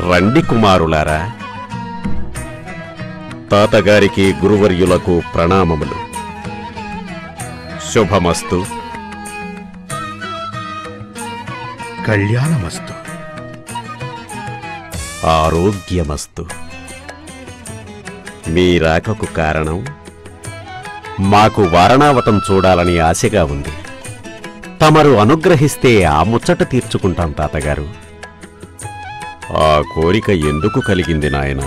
రండి కుమారులారా తాతగారికి గురువర్యులకు ప్రణామములు శుభమస్తు కళ్యాణమస్తు ఆరోగ్యమస్తు మీ రాకకు కారణం మాకు వారణావతం చూడాలని ఆశగా ఉంది తమరు అనుగ్రహిస్తే ఆ ముచ్చట తీర్చుకుంటాం తాతగారు ఆ కోరిక ఎందుకు కలిగింది నాయన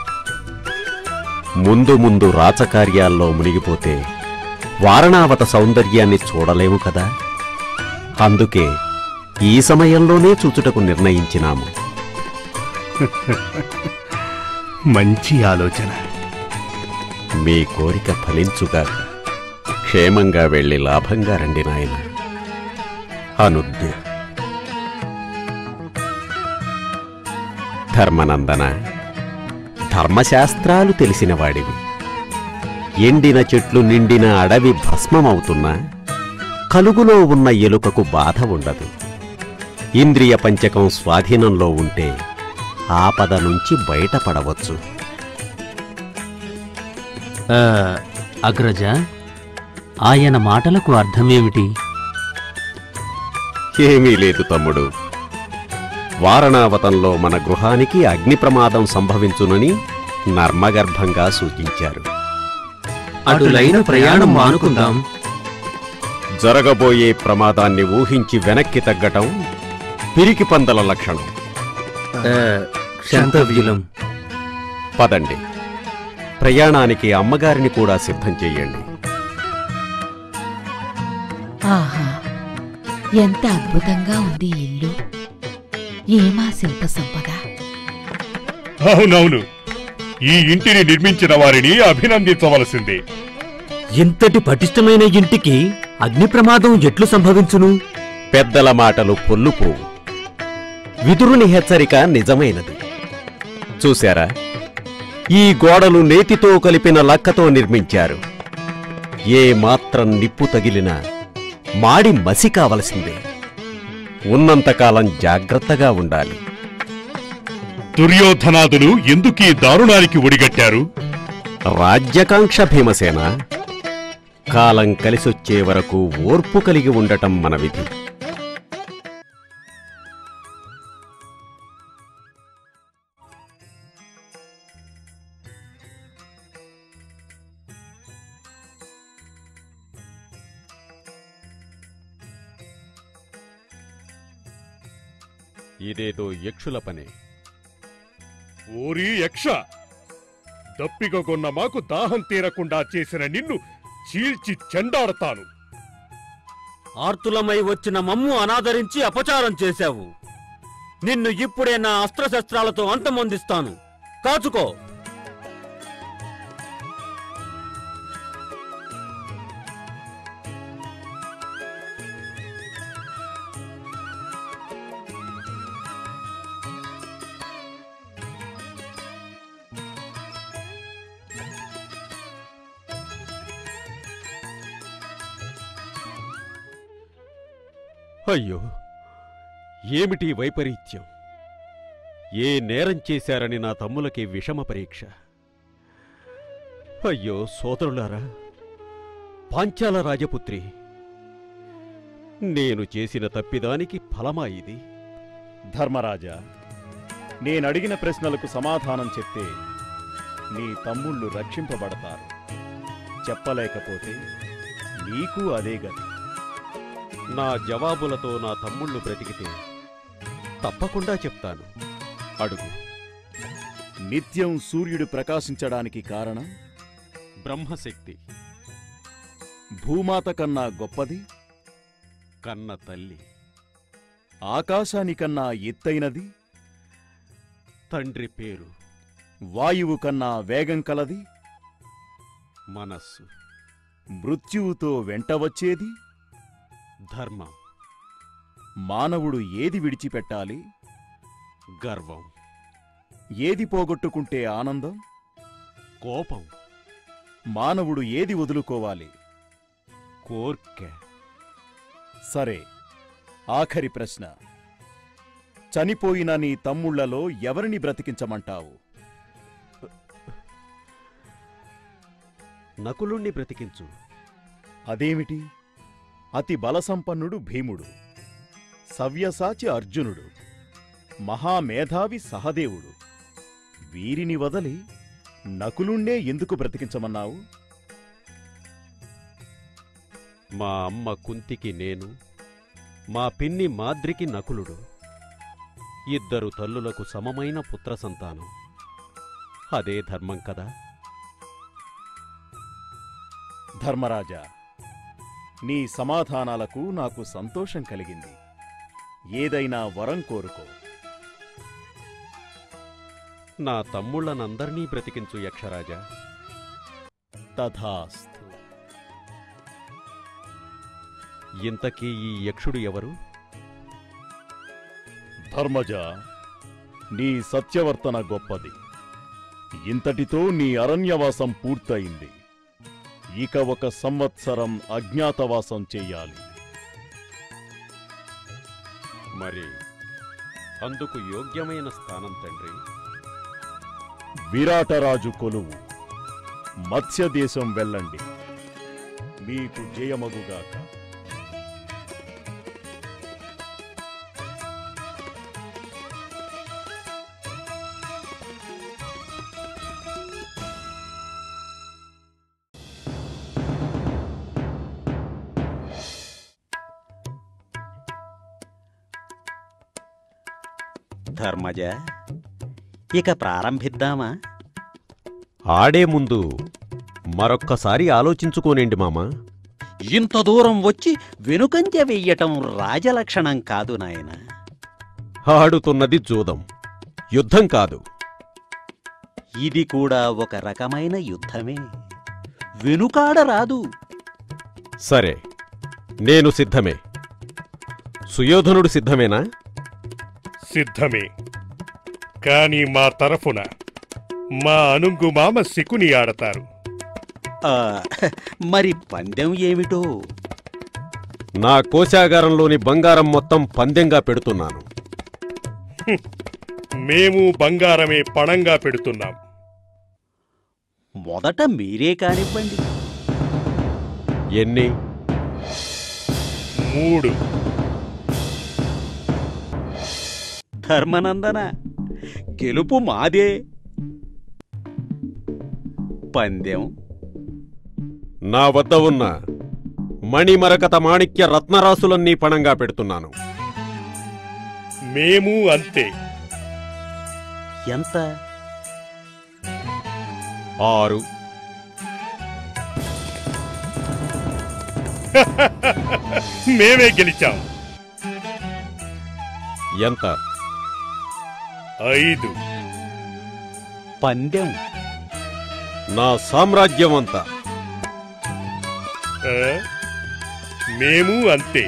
ముందు ముందు రాచకార్యాల్లో మునిగిపోతే వారణావత సౌందర్యాన్ని చూడలేము కదా అందుకే ఈ సమయంలోనే చూచుటకు నిర్ణయించినాము మంచి ఆలోచన మీ కోరిక ఫలించుగా క్షేమంగా వెళ్ళి లాభంగా రండి నాయన అనుద్య ధర్మనందన ధర్మశాస్త్రాలు తెలిసిన వాడివి ఎండిన చెట్లు నిండిన అడవి భస్మమవుతున్నా కలుగులో ఉన్న ఎలుకకు బాధ ఉండదు ఇంద్రియ పంచకం స్వాధీనంలో ఉంటే ఆపద నుంచి బయటపడవచ్చు ఆ, అగ్రజ ఆయన మాటలకు అర్థమేమిటి ఏమీ లేదు తమ్ముడు వారణావతంలో మన గృహానికి అగ్ని ప్రమాదం సంభవించునని నర్మగర్భంగా సూచించారు అటులైన ప్రయాణం మానుకుందాం జరగబోయే ప్రమాదాన్ని ఊహించి వెనక్కి తగ్గటం పిరికి పందల లక్షణం ఆ, క్షంతవ్యులం పదండి ప్రయాణానికి అమ్మగారిని కూడా సిద్ధం చెయ్యండి ఆహా ఎంత అద్భుతంగా ఉంది ఈ ఇల్లు ఏమా శిల్ప సంపద అవునవును ఈ ఇంటిని నిర్మించిన వారిని అభినందించవలసిందే ఇంతటి పటిష్టమైన ఇంటికి అగ్ని ప్రమాదం ఎట్లు సంభవించును పెద్దల మాటలు పొల్లుపోవు విదురుని హెచ్చరిక నిజమైనది చూశారా ఈ గోడలు నేతితో కలిపిన లక్కతో నిర్మించారు ఏ మాత్రం నిప్పు తగిలినా మాడి మసి కావలసిందే ఉన్నంతకాలం జాగ్రత్తగా ఉండాలి దుర్యోధనాదులు ఎందుకీ దారుణానికి ఒడిగట్టారు రాజ్యకాంక్ష భీమసేన కాలం కలిసొచ్చే వరకు ఓర్పు కలిగి ఉండటం మన విధి ఇదేదో యక్షుల పనే ఓరి యక్ష దప్పిక కొన్న మాకు దాహం తీరకుండా చేసిన నిన్ను చీల్చి చెండాడతాను ఆర్తులమై వచ్చిన మమ్ము అనాదరించి అపచారం చేశావు నిన్ను ఇప్పుడే నా అస్త్రశస్త్రాలతో అంతమొందిస్తాను కాచుకో అయ్యో ఏమిటి వైపరీత్యం ఏ నేరం చేశారని నా తమ్ములకి విషమ పరీక్ష అయ్యో సోదరులారా పాంచాల రాజపుత్రి నేను చేసిన తప్పిదానికి ఫలమా ఇది ధర్మరాజా నేనడిగిన ప్రశ్నలకు సమాధానం చెప్తే నీ తమ్ముళ్ళు రక్షింపబడతారు చెప్పలేకపోతే నీకు అదే గతి నా జవాబులతో నా తమ్ముళ్ళు బ్రతికితే తప్పకుండా చెప్తాను అడుగు నిత్యం సూర్యుడు ప్రకాశించడానికి కారణం బ్రహ్మశక్తి భూమాత కన్నా గొప్పది కన్న తల్లి ఆకాశానికన్నా ఎత్తైనది తండ్రి పేరు వాయువు కన్నా వేగం కలది మనస్సు మృత్యువుతో వెంట వచ్చేది ధర్మం మానవుడు ఏది విడిచిపెట్టాలి గర్వం ఏది పోగొట్టుకుంటే ఆనందం కోపం మానవుడు ఏది వదులుకోవాలి కోర్కె సరే ఆఖరి ప్రశ్న చనిపోయిన నీ తమ్ముళ్లలో ఎవరిని బ్రతికించమంటావు నకులుణ్ణి బ్రతికించు అదేమిటి అతి బలసంపన్నుడు భీముడు సవ్యసాచి అర్జునుడు మహామేధావి సహదేవుడు వీరిని వదలి నకులుణ్ణే ఎందుకు బ్రతికించమన్నావు మా అమ్మ కుంతికి నేను మా పిన్ని మాద్రికి నకులుడు ఇద్దరు తల్లులకు సమమైన పుత్ర సంతానం అదే ధర్మం కదా ధర్మరాజా నీ సమాధానాలకు నాకు సంతోషం కలిగింది ఏదైనా వరం కోరుకో నా తమ్ముళ్ళనందర్నీ బ్రతికించు యక్షరాజా తథాస్తు ఇంతకీ ఈ యక్షుడు ఎవరు ధర్మజ నీ సత్యవర్తన గొప్పది ఇంతటితో నీ అరణ్యవాసం పూర్తయింది ఇక ఒక సంవత్సరం అజ్ఞాతవాసం చెయ్యాలి మరి అందుకు యోగ్యమైన స్థానం తండ్రి విరాటరాజు కొలువు మత్స్యదేశం వెళ్ళండి మీకు జయమగుగాక ధర్మజ ఇక ప్రారంభిద్దామా ఆడే ముందు మరొక్కసారి ఆలోచించుకోనేండి మామా ఇంత దూరం వచ్చి వెనుకంజ వెయ్యటం రాజలక్షణం కాదు నాయన ఆడుతున్నది జూదం యుద్ధం కాదు ఇది కూడా ఒక రకమైన యుద్ధమే వెనుకాడరాదు సరే నేను సిద్ధమే సుయోధనుడు సిద్ధమేనా సిద్ధమే కాని మా తరఫున మా అనుంగు మామ శకుని ఆడతారు ఆ, మరి పందెం ఏమిటో నా కోశాగారంలోని బంగారం మొత్తం పందెంగా పెడుతున్నాను మేము బంగారమే పణంగా పెడుతున్నాం మొదట మీరే కానివ్వండి ఎన్ని మూడు ధర్మనందన గెలుపు మాదే పందెం నా వద్ద ఉన్న మణిమరకత మాణిక్య రత్నరాసులన్నీ పణంగా పెడుతున్నాను మేము అంతే ఎంత ఆరు మేమే గెలిచాం ఎంత ఐదు పందెం నా సామ్రాజ్యం అంతా ఆ? మేము అంతే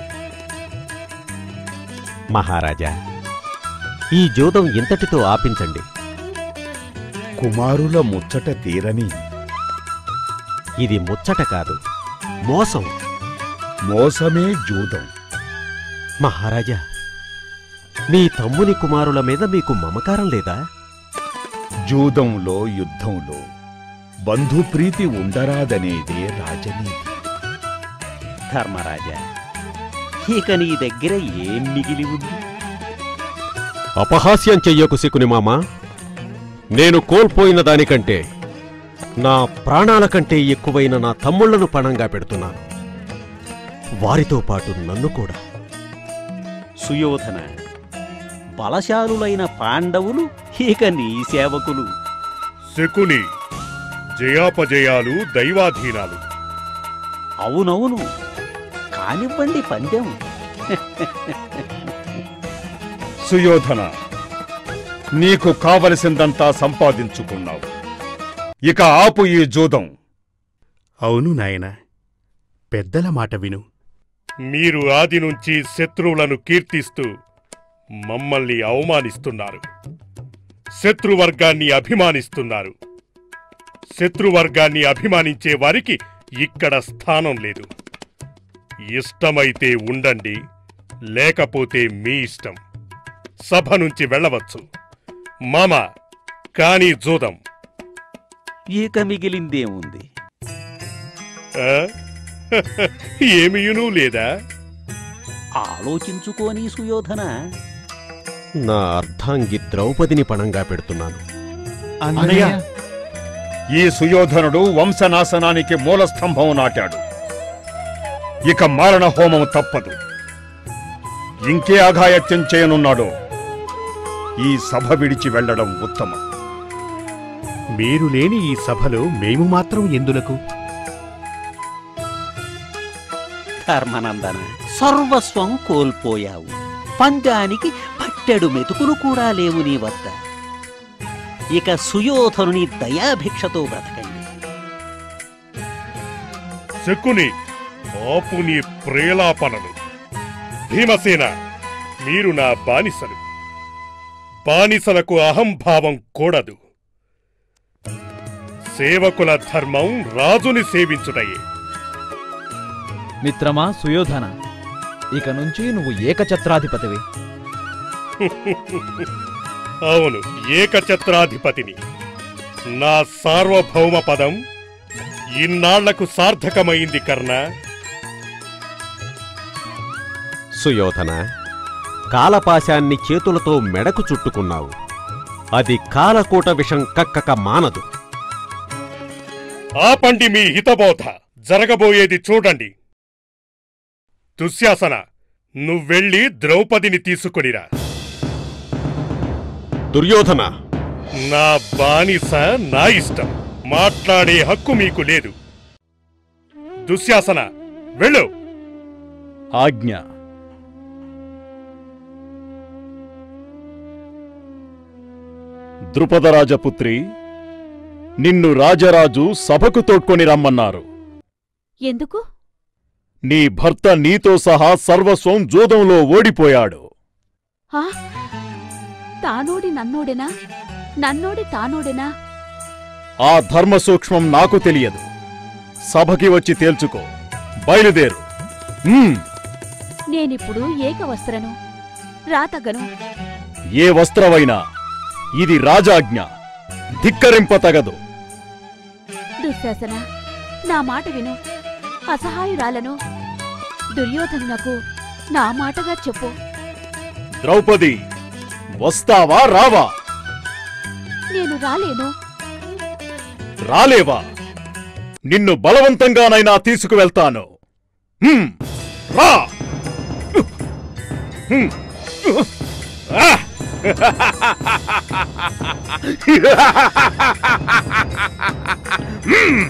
మహారాజా ఈ జూదం ఇంతటితో ఆపించండి కుమారుల ముచ్చట తీరని ఇది ముచ్చట కాదు మోసం మోసమే జూదం మహారాజా మీ తమ్ముని కుమారుల మీద మీకు మమకారం లేదా జూదంలో యుద్ధంలో బంధుప్రీతి ఉండరాదనేదే రాజనీతి ధర్మరాజా ఇక నీ దగ్గర ఏం మిగిలి ఉంది అపహాస్యం చెయ్యకు శకుని మామ నేను కోల్పోయిన దానికంటే నా ప్రాణాల కంటే ఎక్కువైన నా తమ్ముళ్లను పణంగా పెడుతున్నాను వారితో పాటు నన్ను కూడా సుయోధన బలశాలులైన పాండవులు ఇక నీ సేవకులు శకుని జయాపజయాలు దైవాధీనాలు అవునవును కానివ్వండి పందెం సుయోధన నీకు కావలసిందంతా సంపాదించుకున్నావు ఇక ఆపు ఈ జూదం అవును నాయన పెద్దల మాట విను మీరు ఆది నుంచి శత్రువులను కీర్తిస్తూ మమ్మల్ని అవమానిస్తున్నారు శత్రువర్గాన్ని అభిమానిస్తున్నారు శత్రువర్గాన్ని అభిమానించే వారికి ఇక్కడ స్థానం లేదు ఇష్టమైతే ఉండండి లేకపోతే మీ ఇష్టం సభ నుంచి వెళ్ళవచ్చు మామ కానీ జూదం ఇక మిగిలిందేముంది ఆ? ఏమీయునూ లేదా ఆలోచించుకోని సుయోధన నా అర్ధాంగి ద్రౌపదిని పణంగా పెడుతున్నాను అన్నయ్య ఈ సుయోధనుడు వంశనాశనానికి మూలస్తంభం నాటాడు ఇక మారణ హోమం తప్పదు ఇంకే అఘాయత్యం చేయనున్నాడో ఈ సభ విడిచి వెళ్ళడం ఉత్తమం మీరు లేని ఈ సభలో మేము మాత్రం ఎందులకు ధర్మనందన సర్వస్వం కోల్పోయావు పందానికి పట్టెడు మెతుకులు కూడా లేవు నీ వద్ద ఇక సుయోధనుని దయాభిక్షతో బ్రతకండి శకుని ఆపు నీ ప్రేలాపనలు భీమసేన మీరు నా బానిసలు బానిసలకు అహంభావం కూడదు సేవకుల ధర్మం రాజుని సేవించుటయే మిత్రమా సుయోధన ఇక నుంచి నువ్వు ఏకఛత్రాధిపతివి అవును ఏకఛత్రాధిపతిని నా సార్వభౌమ పదం ఇన్నాళ్లకు సార్థకమైంది కర్ణ సుయోధన కాలపాశాన్ని చేతులతో మెడకు చుట్టుకున్నావు అది కాలకూట విషం కక్కక మానదు ఆపండి మీ హితబోధ జరగబోయేది చూడండి దుశ్శాసన నువ్వెళ్ళి ద్రౌపదిని తీసుకునిరా దుర్యోధన నా బానిస నా ఇష్టం మాట్లాడే హక్కు మీకు లేదు దుశ్శాసన వెళ్ళు ఆజ్ఞ ద్రుపదరాజపుత్రి నిన్ను రాజరాజు సభకు తోడ్కొని రమ్మన్నారు ఎందుకు నీ భర్త నీతో సహా సర్వస్వం జూదంలో ఓడిపోయాడు ఆ తానోడి నన్నోడెనా నన్నోడి తానోడెనా ఆ ధర్మ సూక్ష్మం నాకు తెలియదు సభకి వచ్చి తేల్చుకో బయలుదేరు హ్మ్, నేనిప్పుడు ఏకవస్త్రను రాతగను ఏ వస్త్రమైనా ఇది రాజాజ్ఞ ధిక్కరింపతగదు దుశ్శాసన నా మాట విను అసహాయురాలను దుర్యోధనునకు నా మాటగా చెప్పు ద్రౌపది వస్తావా రావా నేను రాలేను రాలేవా నిన్ను బలవంతంగానైనా తీసుకువెళ్తాను హ్మ్, రా హ్మ్. ఆ! హ్మ్.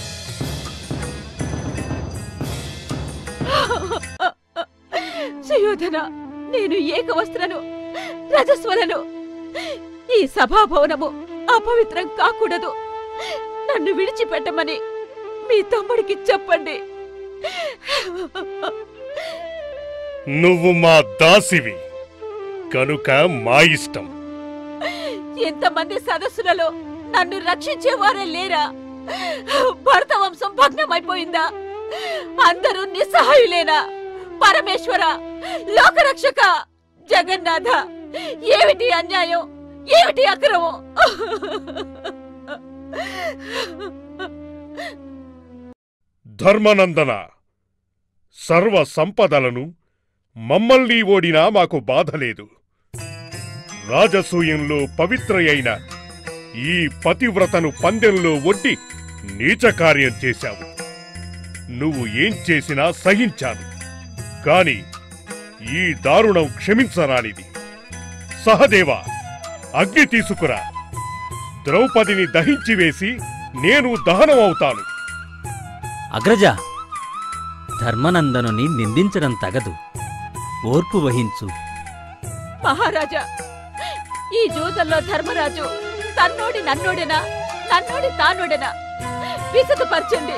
సుయోధన నేను ఏకవస్త్రను రజస్వలను ఈ సభాభవనము అపవిత్రం కాకూడదు నన్ను విడిచిపెట్టమని మీ తమ్ముడికి చెప్పండి నువ్వు మా దాసివి కనుక మా ఇష్టం ఎంతమంది సదస్సులలో నన్ను రక్షించేవారే లేరా భరత వంశం భగ్నమైపోయిందా అందరూ నిస్సహాయులేనా పరమేశ్వర లోకరక్షక జగన్నాథ ఏమిటి అన్యాయం ఏమిటి అక్రమం ధర్మనందన సర్వ సంపదలను మమ్మల్ని ఓడినా మాకు బాధ లేదు రాజసూయంలో పవిత్ర అయిన ఈ పతివ్రతను పందెంలో ఒడ్డి నీచ కార్యం చేశావు నువ్వు ఏం చేసినా సహించాను కాని ఈ దారుణం క్షమించరానిది సహదేవా అగ్ని తీసుకురా ద్రౌపదిని దహించి వేసి నేను దహనమవుతాను అగ్రజ ధర్మనందనుని నిందించడం తగదు ఓర్పు వహించు మహారాజా ఈ జూదంలో ధర్మరాజు తన్నోడి నన్నోడెనా నన్నోడి తానోడెనా విసతపరచండి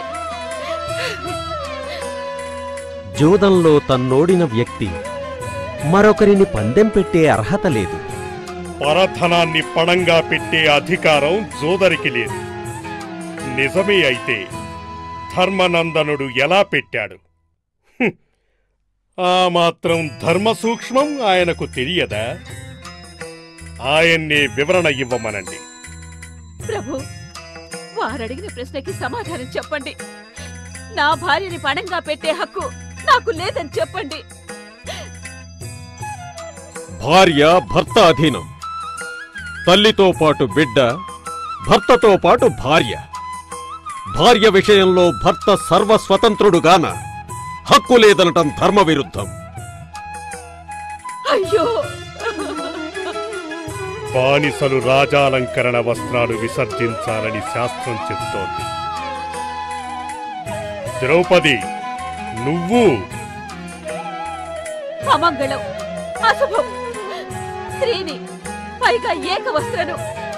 జూదంలో తన్నోడిన వ్యక్తి మరొకరిని పందెం పెట్టే అర్హత లేదు పరధనాన్ని పణంగా పెట్టే అధికారం జోదరికి లేదు నిజమే అయితే ధర్మనందనుడు ఎలా పెట్టాడు హ్మ్. ఆ మాత్రం ధర్మ సూక్ష్మం ఆయనకు తెలియదా ఆయన్ని వివరణ ఇవ్వమనండి ప్రభు వారడిగిన ప్రశ్నకి సమాధానం చెప్పండి నా భార్యని పణంగా పెట్టే హక్కు నాకు లేదని చెప్పండి భార్య భర్త అధీనం తల్లితో పాటు బిడ్డ భర్తతో పాటు భార్య భార్య విషయంలో భర్త సర్వస్వతంత్రుడుగాన హక్కు లేదనటం ధర్మ విరుద్ధం అయ్యో బానిసలు రాజాలంకరణ వస్త్రాలు విసర్జించాలని శాస్త్రం చెబుతోంది ద్రౌపది నువ్వు అమంగళం అశుభం స్త్రీని పైగా ఏక వస్త్రను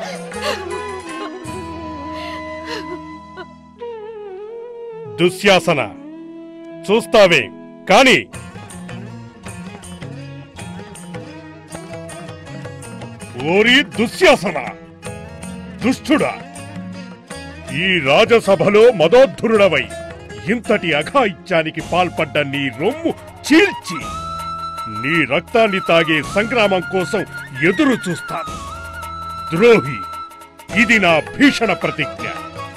దుశ్శాసన చూస్తావే కాని ఓరి దుశ్శాసన దుష్టుడా ఈ రాజసభలో మదోద్ధురుడవై ఇంతటి అఘాయిత్యానికి పాల్పడ్డ నీ రొమ్ము చీల్చి నీ రక్తాన్ని తాగే సంగ్రామం కోసం ఎదురు చూస్తాను ద్రోహి ఇది నా భీషణ ప్రతిజ్ఞ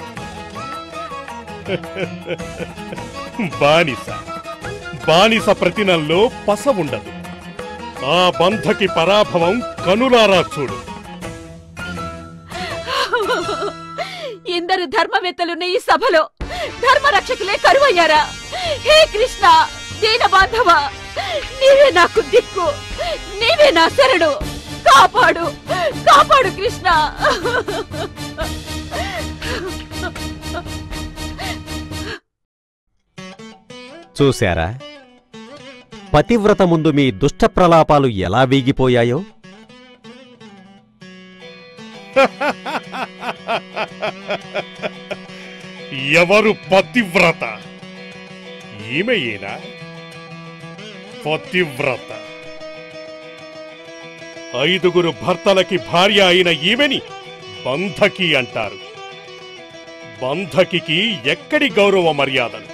బానిస బానిస ప్రతినంలో పస ఉండదు ఆ బంధకి పరాభవం కనులారా చూడు ఇందరు ధర్మవేత్తలున్న ఈ సభలో ధర్మరక్షకులే కరువయ్యారా హే కృష్ణ దీన బాంధవ నీవే నాకు దిక్కు నీవే నా శరణు కాపాడు కాపాడు కృష్ణ చూశారా పతివ్రత ముందు మీ దుష్ట ప్రలాపాలు ఎలా వీగిపోయాయో ఎవరు పతివ్రత ఈమెయేనా పతివ్రత ఐదుగురు భర్తలకి భార్య అయిన ఈమెని బంధకి అంటారు బంధకికి ఎక్కడి గౌరవ మర్యాదలు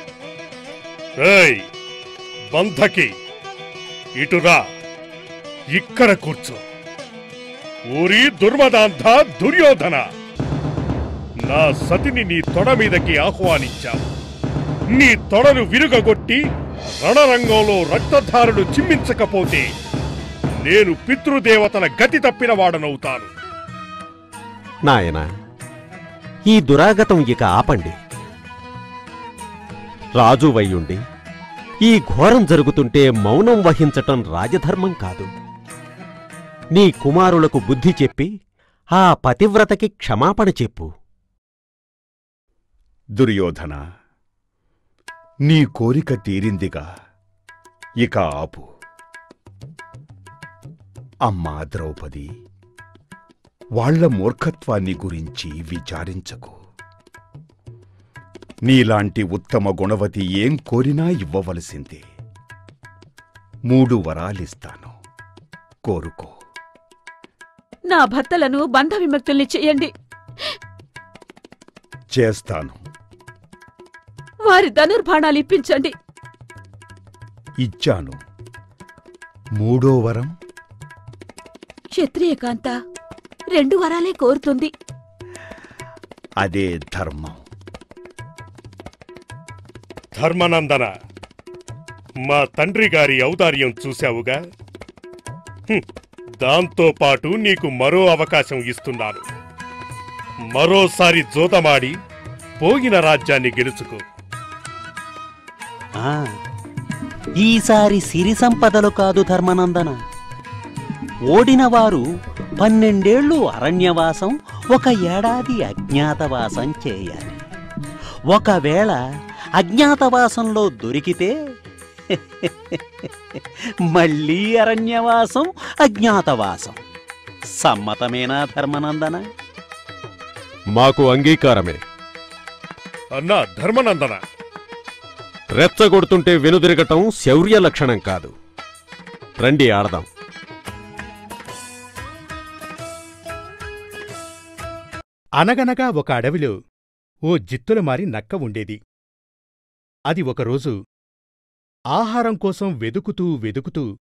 ఏయ్ బంధకి ఇటురా ఇక్కడ కూర్చో ఊరి దుర్మదాంధ దుర్యోధన నా సతిని నీ తొడ మీదకి ఆహ్వానించావు నీ తొడను విరుగగొట్టి రణరంగంలో రక్తధారను చిమ్మించకపోతే నేను పితృదేవతల గతి తప్పిన వాడనవుతాను నాయనా ఈ దురాగతం ఇక ఆపండి రాజు వయ్యుండి ఈ ఘోరం జరుగుతుంటే మౌనం వహించటం రాజధర్మం కాదు నీ కుమారులకు బుద్ధి చెప్పి ఆ పతివ్రతకి క్షమాపణ చెప్పు దుర్యోధన నీ కోరిక తీరిందిగా ఇక ఆపు అమ్మా ద్రౌపది వాళ్ళ మూర్ఖత్వాన్ని గురించి విచారించకు నీలాంటి ఉత్తమ గుణవతి ఏం కోరినా ఇవ్వవలసిందే మూడు వరాలిస్తాను కోరుకో నా భర్తలను బంధ విముక్తుల్ని చేయండి చేస్తాను వారి ధనుర్బాణాలు ఇప్పించండి ఇచ్చాను మూడో వరం క్షత్రియకాంత రెండు వరాలే కోరుతుంది అదే ధర్మం ధర్మనందన మా తండ్రి గారి ఔదార్యం చూశావుగా హ్మ్, దాంతో పాటు నీకు మరో అవకాశం ఇస్తున్నాను మరోసారి జోతమాడి పోగిన రాజ్యాన్ని గెలుచుకో ఆ, ఈసారి సిరి సంపదలు కాదు ధర్మనందన ఓడిన వారు పన్నెండేళ్లు అరణ్యవాసం ఒక ఏడాది అజ్ఞాతవాసం చేయాలి ఒకవేళ అజ్ఞాతవాసంలో దొరికితే మళ్ళీ అరణ్యవాసం అజ్ఞాతవాసం సమ్మతమేనా ధర్మనందన మాకు అంగీకారమే అన్నా ధర్మనందన రెచ్చగొడుతుంటే వెనుదిరగటం శౌర్య లక్షణం కాదు రండి ఆడదాం అనగనగా ఒక అడవిలో ఓ జిత్తులమారి నక్క ఉండేది అది ఒకరోజు ఆహారం కోసం వెదుకుతూ వెదుకుతూ